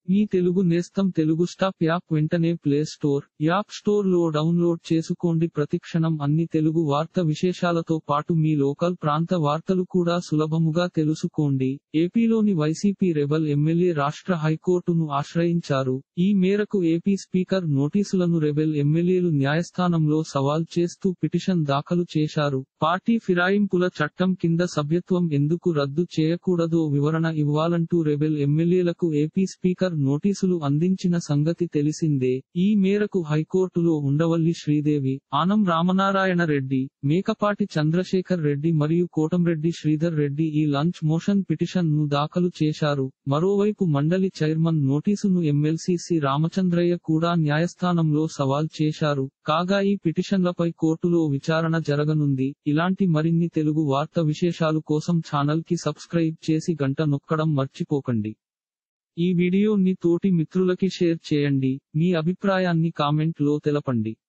మీ తెలుగు నేస్తం Telugu stop app వెంటనే play store app store లో డౌన్లోడ్ చేసుకోండి ప్రతిక్షణం అన్ని తెలుగు వార్త విశేషాలతో పాటు మీ లోకల్ ప్రాంత వార్తలు కూడా సులభముగా తెలుసుకోండి ఏపీలోని వైసీపీ రెబల్ ఎమ్మెల్యే రాష్ట్ర హైకోర్టును ఆశ్రయించారు ఈ మేరకు ఏపీ స్పీకర్ నోటీసులను రెబెల్ ఎమ్మెల్యేలు న్యాయస్థానంలో సవాల్ చేస్తూ పిటిషన్ దాఖలు చేశారు పార్టీ ఫిరాయింపుల చట్టం కింద సభ్యత్వం ఎందుకు రద్దు చేయకూడదో వివరణ ఇవ్వాలంటూ రెబెల్ ఎమ్మెల్యేలకు ఏపీ స్పీకర్ నోటీసులు అందించిన సంగతి తెలిసిందే ఈ మేరకు హైకోర్టులో ఉండవల్లి శ్రీదేవి ఆనం రామనారాయణ రెడ్డి మేకపాటి చంద్రశేఖర్ రెడ్డి మరియు కోటంరెడ్డి శ్రీధర్ రెడ్డి ఈ లంచ్ మోషన్ పిటిషన్ ను దాఖలు చేశారు మరోవైపు మండలి చైర్మన్ నోటీసును ఎమ్మెల్సీసీ రామచంద్రయ్య కూడా న్యాయస్థానంలో సవాల్ చేశారు కాగా ఈ పిటిషన్లపై కోర్టులో విచారణ జరగనుంది ఇలాంటి మరిన్ని తెలుగు వార్త విశేషాలు కోసం ఛానల్ కి సబ్స్క్రైబ్ చేసి గంట నొక్కడం మర్చిపోకండి ఈ వీడియోని తోటి మిత్రులకి షేర్ చేయండి మీ అభిప్రాయాన్ని కామెంట్ లో తెలపండి